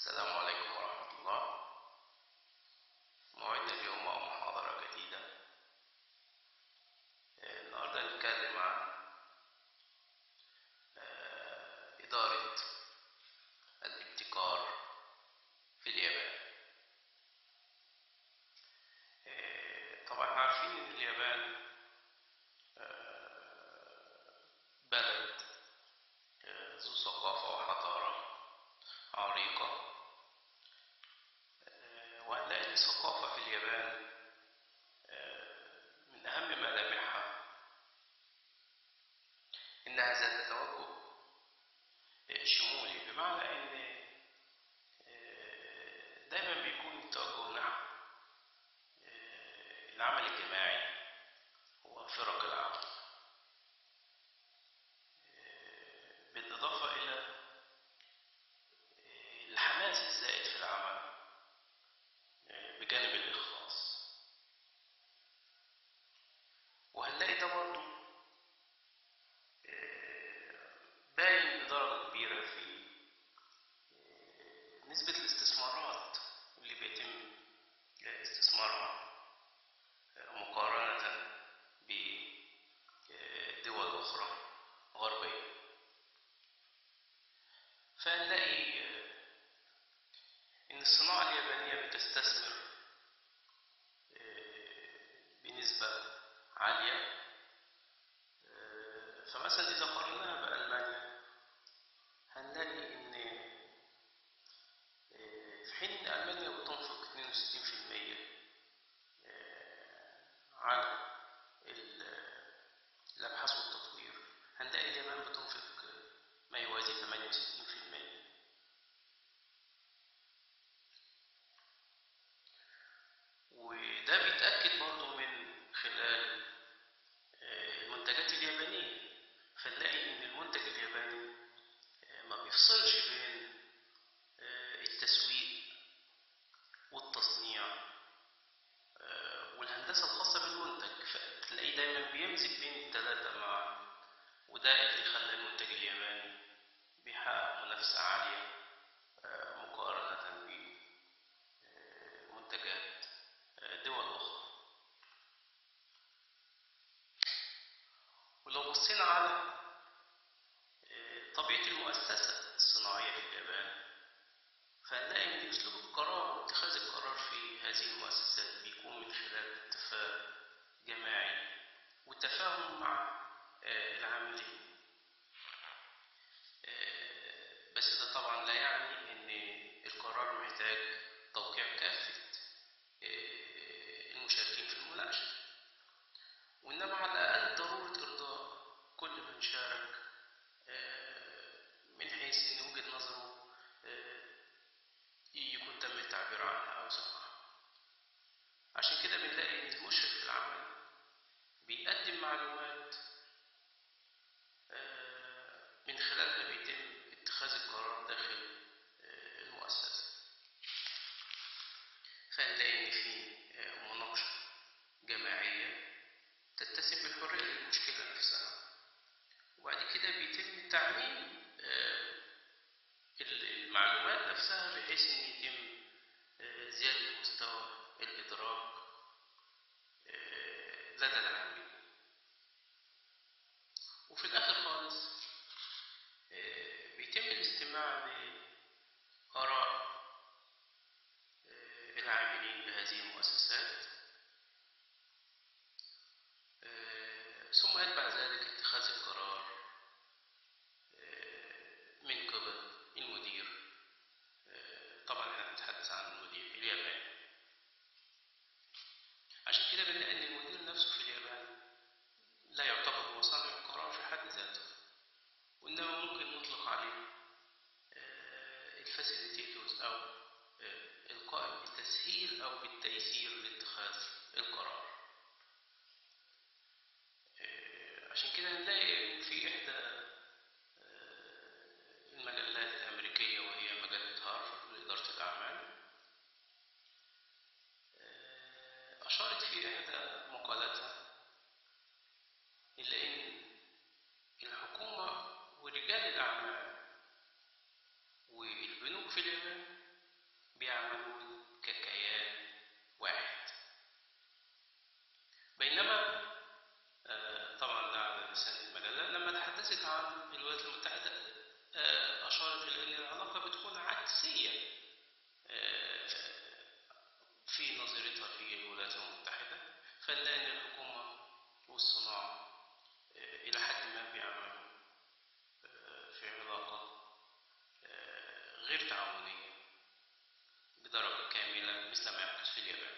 السلام عليكم ورحمة الله موعدنا اليوم مع محاضرة جديدة آه، النهاردة هنتكلم عن آه، إدارة الابتكار في اليابان آه، طبعا احنا عارفين إن اليابان آه، بلد آه، ذو ثقافة وحضارة عريقة آه، وهنلاقي الثقافة في اليابان آه، من أهم ملامحها إنها ذات توجه آه، شمولي بمعنى إن آه، دايما بيكون التوجه نحو آه، العمل الجماعي وفرق العمل آه، بالإضافة إلى الحماس الزائد في العمل آه، بجانب الإخلاص وهنلاقي ده برضه آه، باين بدرجة كبيرة في آه، نسبة الاستثمارات اللي بيتم آه، استثمارها آه، مقارنة بدول أخرى غربية فهنلاقي آه، إن الصناعة اليابانية بتستثمر آه، بنسبة عالية آه، فمثلا إذا قارناها بألمانيا هنلاقي إن آه، في حين إن ألمانيا بتنفق 62% آه، على ال- الأبحاث والتطوير هنلاقي اليابان بتنفق آه، ما يوازي 68% وده بيتأكد برضه من خلال آه، المنتجات اليابانية فنلاقي إن المنتج الياباني آه، ما بيفصلش بين آه، التسويق والتصنيع آه، والهندسة الخاصة بالمنتج فتلاقيه دايما بيمزج بين الثلاثة معا وده اللي خلى المنتج الياباني بيحقق منافسة عالية آه، مقارنة بمنتجات آه، دول أخرى ولو بصينا على آه، طبيعة المؤسسة الصناعية في اليابان فهنلاقي إن أسلوب القرار واتخاذ القرار في هذه المؤسسات بيكون من خلال اتفاق جماعي والتفاهم مع آه، العاملين آه، بس ده طبعا لا يعني إن القرار محتاج توقيع كافة آه، المشاركين في المناقشة وإنما على الأقل ضرورة إرضاء كل من شارك آه، من حيث إن وجهة نظره آه، يكون تم التعبير عنها أو سمعها عشان كده بنلاقي إن المشرف في العمل بيقدم معلومات آه، من خلالها بيتم اتخاذ القرار داخل آه، المؤسسة فنلاقي إن في آه، مناقشة جماعية تتسم بالحرية للمشكلة نفسها وبعد كده بيتم تعميم آه، المعلومات نفسها بحيث إن يتم آه، زيادة مستوى الإدراك آه، لدى العاملين وفي الآخر خالص آه، بيتم الاستماع لآراء آه، العاملين بهذه المؤسسات آه، ثم يتبع ذلك اتخاذ القرار آه، من قبل المدير آه، طبعا احنا بنتحدث عن المدير الياباني عشان كده بنلاقي ان المدير نفسه في اليابان لا يعتبر هو صانع القرار في حد ذاته وانما ممكن نطلق عليه الفاسيليتيتورز او آه، القائم بالتسهيل او بالتيسير لاتخاذ القرار آه، عشان كده نلاقي في إحدى آه، المجلات الأمريكية وهي مجلة هارفارد لإدارة الأعمال آه، أشارت في إحدى مقالاتها إلى أن الحكومة ورجال الأعمال والبنوك في اليابان بيعملون ككيان واحد بينما آه، طبعا ده على لسان المجلة لما تحدثت عن الولايات المتحدة آه، أشارت إلى أن العلاقة بتكون عكسية آه، في نظرتها في الولايات المتحدة فنلاقي أن الحكومة والصناعة آه، إلى حد ما بيعملوا آه، في علاقة آه، غير تعاونية بدرجة كاملة مثل ما يحدث في اليابان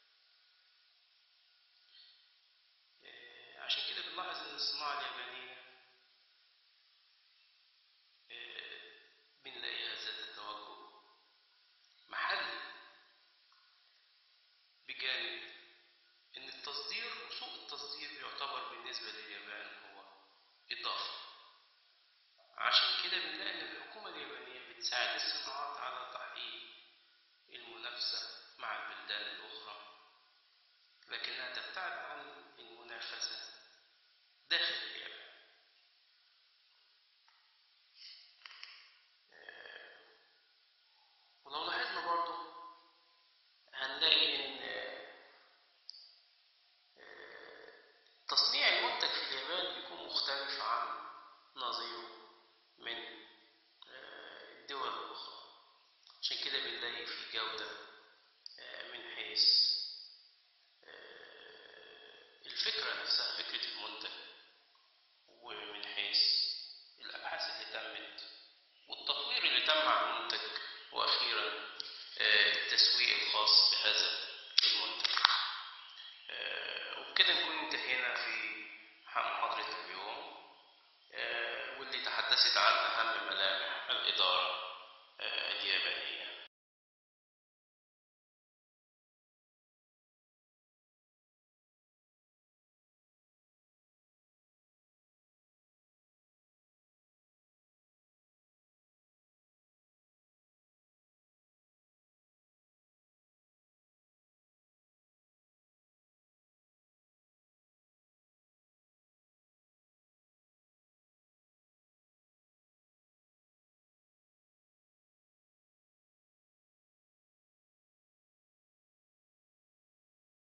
آه، عشان كده بنلاحظ ان الصناعة اليابانية آه، بنلاقيها ذات توجه محلي بجانب ان التصدير وسوق التصدير يعتبر بالنسبة لليابان هو إضافة عشان كده بنلاقي ان الحكومة اليابانية بتساعد الصناعات على تحقيق المنافسة مع البلدان الأخرى لكنها تبتعد عن المنافسة داخل اليابان آه، ولو لاحظنا برضو هنلاقي ان آه، تصنيع المنتج في اليابان بيكون مختلف عن نظيره من آه، الدول الأخرى عشان كده بنلاقي في جودة آه، من حيث آه، الفكرة نفسها فكرة المنتج ومن حيث الأبحاث اللي تمت والتطوير اللي تم على المنتج وأخيرا آه، التسويق الخاص بهذا المنتج آه، وبكده نكون انتهينا في محاضرة اليوم آه، واللي تحدثت عن أهم ملامح الإدارة آه، اليابانية